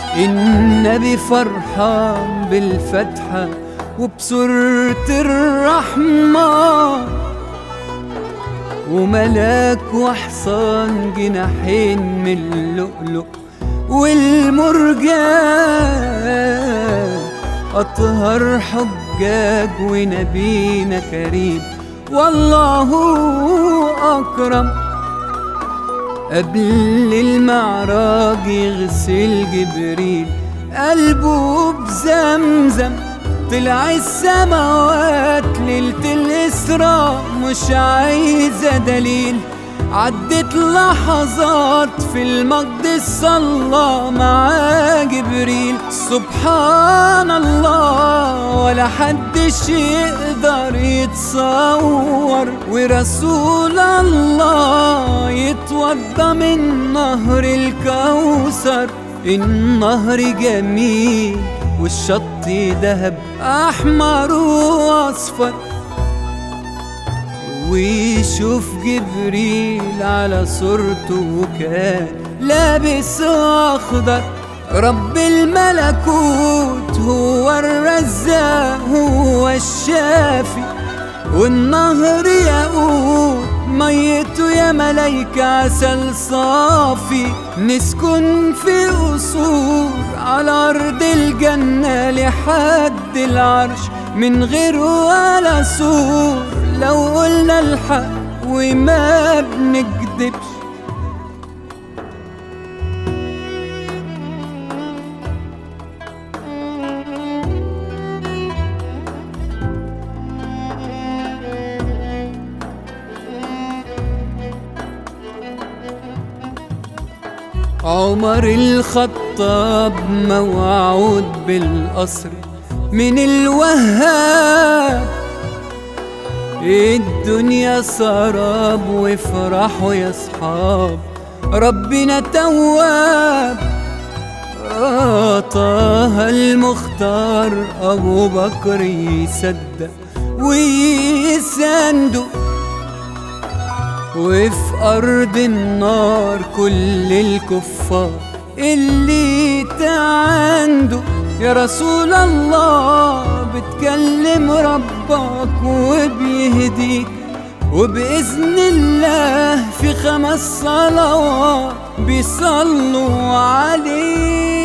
النبي فرحان بالفتحة وبسورة الرحمة وملاك وحصان جناحين من اللؤلؤ والمرجان أطهر حجاج ونبينا كريم والله أكرم قبل المعراج يغسل جبريل قلبه بزمزم طلع السماوات ليلة الإسراء مش عايزة دليل عدت لحظات في المقدس صلى مع جبريل سبحان الله ولا حدش يقدر يتصور ورسول الله يتوضى من نهر الكوثر النهر جميل والشط دهب احمر واصفر ويشوف جبريل على صورته كان لابس اخضر رب الملكوت هو الرزاق هو الشافي والنهر يقول ميته يا ملايكة عسل صافي نسكن في قصور على أرض الجنة لحد العرش من غير ولا سور لو قلنا الحق وما بنكدبش عمر الخطاب موعود بالقصر من الوهاب الدنيا سراب وافرحوا يا صحاب ربنا تواب آه طه المختار ابو بكر يصدق ويسنده وفي أرض النار كل الكفار اللي تعنده يا رسول الله بتكلم ربك وبيهديك وبإذن الله في خمس صلوات بيصلوا عليك